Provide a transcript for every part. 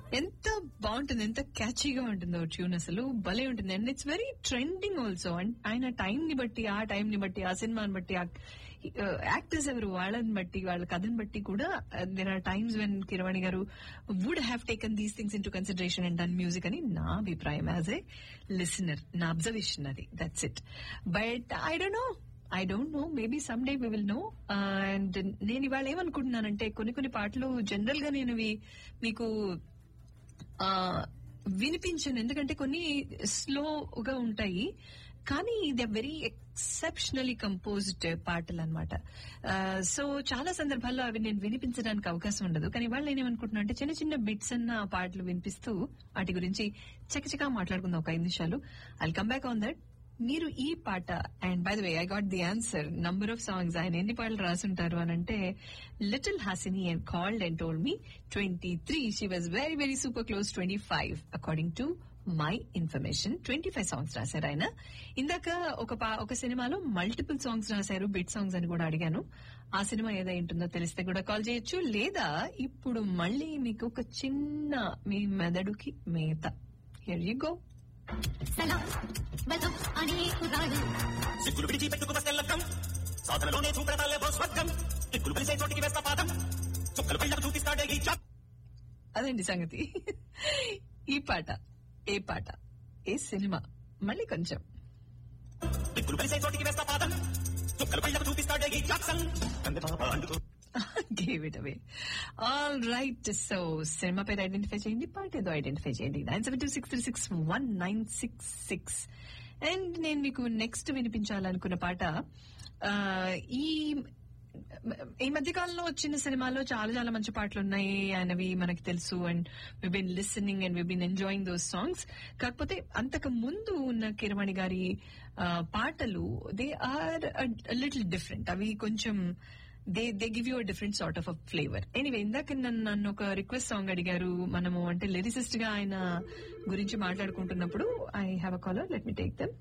ఎంత బాగుంటుంది ఎంత క్యాచీగా ఉంటుందో ట్యూన్ అసలు భలే ఉంటుంది and it's very trending also and ఆయన టైం ని బట్టి ఆ టైం ని బట్టి ఆ సినిమాని బట్టి యాక్టర్స్ ఎవరు వాళ్ళని బట్టి వాళ్ళ కథని బట్టి కూడా there are times when Keeravani garu would have taken these things into consideration and done music అని నా అభిప్రాయం యాజ్ ఏ లిసనర్ నా అబ్జర్వేషన్ అది that's it but I don't know I don't know maybe some day we will know and నేను ఇవాళ ఏమనుకుంటున్నానంటే కొన్ని కొన్ని పాటలు జనరల్ గా నేను ఇవి మీకు ఆ, వినిపించను ఎందుకంటే కొన్ని స్లోగా ఉంటాయి కానీ దే వెరీ ఎక్సెప్షనలీ కంపోజ్డ్ పాటలు అనమాట సో చాలా సందర్భాల్లో అవి నేను వినిపించడానికి అవకాశం ఉండదు కానీ వాళ్ళు నేనేమనుకుంటున్నా అంటే చిన్న చిన్న బిట్స్ అన్న పాటలు వినిపిస్తూ వాటి గురించి చకచకా మాట్లాడుకుందాం ఒక ఐదు నిమిషాలు I come back on that మీరు ఈ పాట and by the way I got the answer number of songs ఆయన ఎన్ని పాటలు రాసుంటారు అని అంటే little Hasini and called and told me twenty three she was very very super close twenty five according to my information twenty five songs రాశారు ఆయన ఇందాక ఒక పా- ఒక సినిమాలో మల్టిపుల్ సాంగ్స్ రాశారు బిట్ సాంగ్స్ అని కూడా అడిగాను ఆ సినిమా ఏదై ఉంటుందో తెలిస్తే కూడా కాల్ చేయొచ్చు లేదా ఇప్పుడు మళ్ళీ మీకు ఒక చిన్న మీ మెదడుకి మేత హియర్ యు గో సలాం బలం అనే కురాడు సిగ్గులు విడిచి పెట్టుకు వస్తెల్లకం సాధనలోనే చూపెడతాలే బో స్వర్గం దిక్కులు పిలిచే చోటికి వేస్తా పాదం చుక్కలు పిల్లలు చూపిస్తాడే ఈ చాప్ అదండి సంగతి ఈ పాట ఏ పాట ఏ సినిమా మళ్ళీ కొంచెం దిక్కులు పిలిచే చోటికి వేస్తా పాదం చుక్కలు పిల్లలు చూపిస్తాడే ఈ జాక్సన్ కంది పాప అందుకో gave it away all right so cinema పేరు ఐడెంటిఫై చేయండి పాట ఏదో ఐడెంటిఫై చేయండి nine seven two six three six one nine six six and నేను మీకు నెక్స్ట్ వినిపించాలనుకున్న పాట ఆ, ఈ ఈ మధ్య కాలంలో వచ్చిన సినిమాలో చాలా చాలా మంచి పాటలు ఉన్నాయి ఆయనవి మనకి తెలుసు and we been listening and we been enjoying those songs కాకపోతే అంతకు ముందు ఉన్న కిరవాణి గారి ఆ, పాటలు దే ఆర్ లిటిల్ డిఫరెంట్ అవి కొంచెం they they give you a different sort of a flavour anyway ఇందాక నన్ను నన్ను ఒక రిక్వెస్ట్ సాంగ్ అడిగారు మనము అంటే లిరిసిస్ట్ గా ఆయన గురించి మాట్లాడుకుంటున్నప్పుడు I have a caller let me take them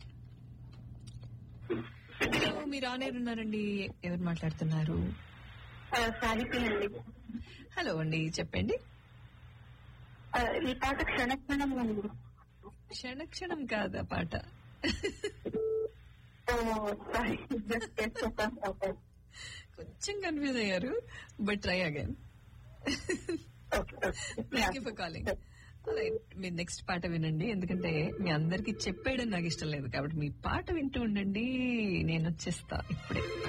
మీరు ఆనేరు ఉన్నారండి ఎవరు మాట్లాడుతున్నారు సావిత్రి అండి హలో అండి చెప్పండి ఆ, ఈ పాట క్షణక్షణం ఉంది క్షణ క్షణం కాదా పాట ఓ, సారీ జస్ట్ చేస్తున్నాను ఓకే. కొంచెం కన్ఫ్యూజ్ అయ్యారు but try again okay, okay. Thank you for calling మీ నెక్స్ట్ పాట వినండి ఎందుకంటే మీ అందరికి చెప్పేయడం నాకు ఇష్టం లేదు కాబట్టి మీ పాట వింటూ ఉండండి నేను వచ్చేస్తా ఇప్పుడే